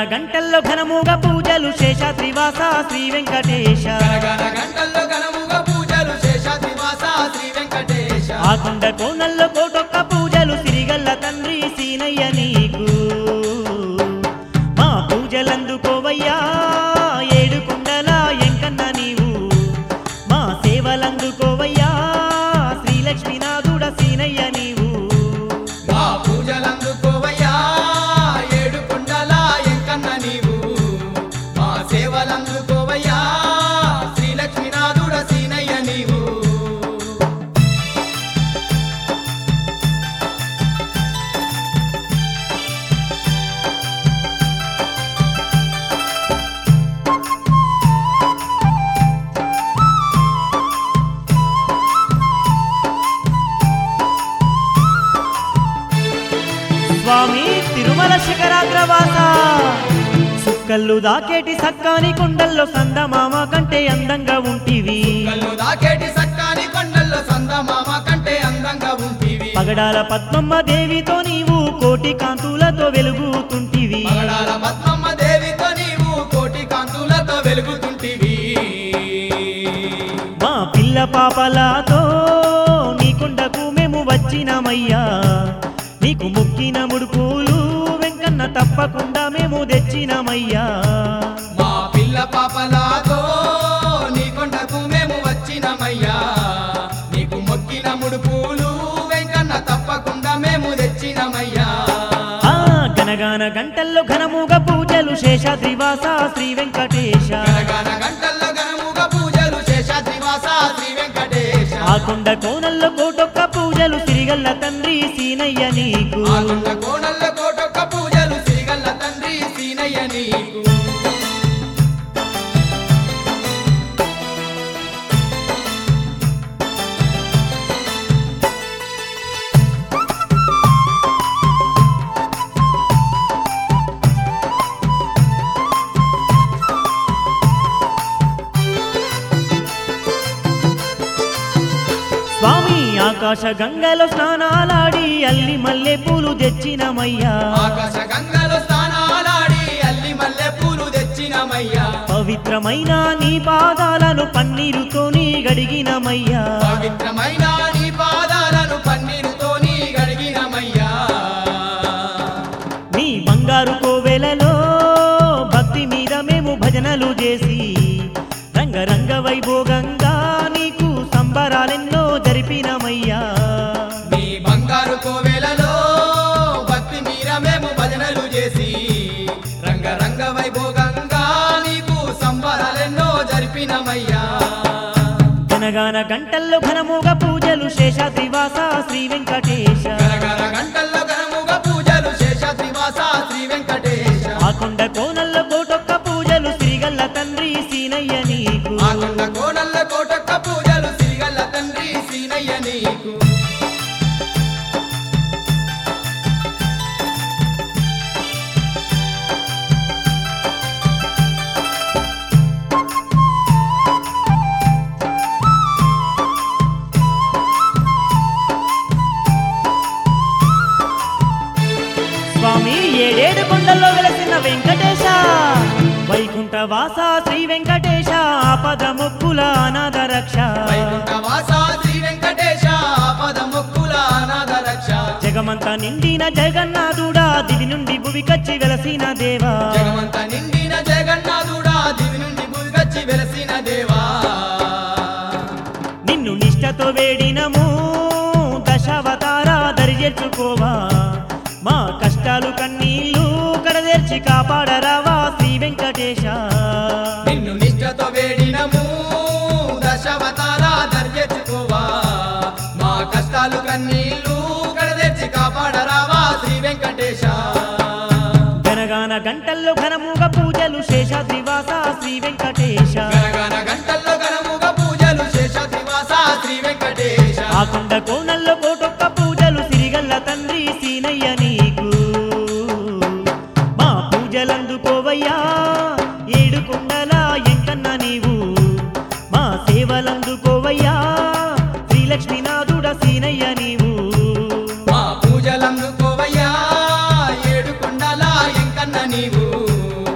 గంటల్లో ఘనముగా పూజలు శేషాద్రివాస శ్రీ వెంకటేశ గనగన గంటల్లో ఘనముగా పూజలు శేషాద్రివాస శ్రీ వెంకటేశ ఆకుండ కోనల్లో కోటొక్క పూజలు సిరిగల్ల తండ్రి సీనయ్య నీకు మా పూజలందుకోవయ్యా ఏడు కుండల ఎంకన్న నీవు మా సేవలందుకోవయ్యా శ్రీలక్ష్మీనాథుడ సీనయ్య నీవు మా పూజలందుకోవయ్యా ఏడు కుండల ఎంకన్న నీవు మా సేవలందుకోవయ్యా శ్రీ లక్ష్మీనాథుడ సీనయ్య నీవు స్వామి తిరుమల శిఖరాగ్రవాస సుక్కల్లు దాకేటి సక్కాని కొండల్లో సందమామ కంటే అందంగా ఉంటివి కళ్ళు దాకేటి సక్కాని కొండల్లో సందమామ కంటే అందంగా ఉంటివి పగడాల పద్మమ్మ దేవితో నీవు కోటి కాంతులతో వెలుగుతుంటివి పగడాల పద్మమ్మ దేవితో నీవు కోటి కాంతులతో వెలుగుతుంటివి మా పిల్ల పాపలతో నీ కొండకు మేము వచ్చినమయ్యా నీకు ముక్కిన ముడుపులు వెంకన్న తప్పకుండా మేము తెచ్చినమయ్యా మా పిల్ల పాపలాతో నీ కొండకు మేము వచ్చినమయ్యా నీకు మొక్కిన ముడుపులు వెంకన్న తప్పకుండా మేము తెచ్చినమయ్యా ఆ గనగాన గంటల్లో ఘనముగా పూజలు శేషాద్రివాస శ్రీ వెంకటేశ గనగన గంటల్లో గనముగా పూజలు శేషాద్రివాస శ్రీ వెంకటేశ ఆ కొండ కోనల్లో కోటొక్క పూజలు సిరిగల్ల తండ్రి సీనయ్య నీకు ఆ కొండ కోణల్ల కోటొక్క పూజలు శ్రీగల్ల తండ్రి సీనయ్య నీకు స్వామి ఆకాశ గంగలో స్నానాలాడి అల్లి మల్లె పూలు తెచ్చినమయ్యా ఆకాశ గంగలో స్నానాలాడి అల్లి మల్లె పూలు తెచ్చినమయ్యా పవిత్రమైన నీ పాదాలను పన్నీరుతోని గడిగినమయ్యా పవిత్రమైన నీ పాదాలను పన్నీరుతో నీ గడిగినమయ్యా నీ బంగారు కోవెలలో భక్తి మీద మేము భజనలు చేసి రంగరంగ వైభోగంగా నీకు సంబరాలెన్నో జరిపినమయ్యా నీ బంగారు కోవెలలో భక్తి మీర మేము భజనలు చేసి రంగరంగ వైభోగంగా నీకు సంబరాలెన్నో జరిపినమయ్యా జనగాన గంటల్లో ఘనముగా పూజలు శేషాద్రివాస శ్రీ వెంకటేశ గరగర గంటల్లో గనముగా పూజలు శేషాద్రివాస శ్రీ వెంకటేశ ఆ కొండ కోనల్లో కోటొక్క పూజలు శ్రీగల్ల తండ్రి సీనయ్య నీకు ఆ కొండ కోనల్ల కోటొక్క పూజలు సిరిగల్ల తండ్రి సీనయ్య నీకు స్వామి ఏడేడు కొండల్లో వెలసిన వెంకటేశ వైకుంఠ వాస శ్రీ వెంకటేశ ఆపద ముక్కుల అనాథ రక్ష వైకుంఠవాస శ్రీ వెంకటేశ ఆపద మొక్కుల అనాథ రక్ష జగమంత నిండిన జగన్నాథుడా దివి నుండి భువికచ్చి వెలసిన దేవా జగమంత నిండిన జగన్నాథుడా దివి నుండి భూమికొచ్చి వెలసిన దేవా నిన్ను నిష్టతో వేడినము దశావతార దరిచేర్చుకోవా మా కష్టాలు కన్నీళ్ళు కడదేర్చి కాపాడరావా శ్రీ వెంకటేశ నిన్ను నిష్ఠతో వేడినము దశవతార దర్జెచ్చుకోవా మా కష్టాలు కన్నీళ్ళు కడదెచ్చి కాపాడరావా శ్రీ వెంకటేశ గనగాన గంటల్లో ఘనముగా పూజలు శేషాద్రివాస శ్రీ వెంకటేశ గనగన గంటల్లో గణముగా పూజలు శేషాద్రివాస శ్రీ వెంకటేశ ఆ కొండ కోనల్లో కోటొక్క పూజలు సిరిగల్ల తండ్రి సీనయ్య నీకు మా పూజలందుకోవయ్యా ఏడు కొండల ఎంకన్న నీవు మా సేవలందుకోవయ్యా శ్రీలక్ష్మీనాథుడ సీనయ్య నీవు మా పూజలందుకోవయ్యా ఏడు కొండల ఎంకన్న నీవు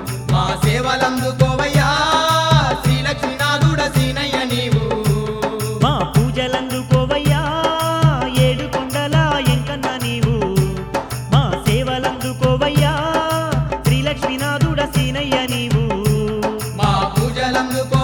దీవెనలందుకో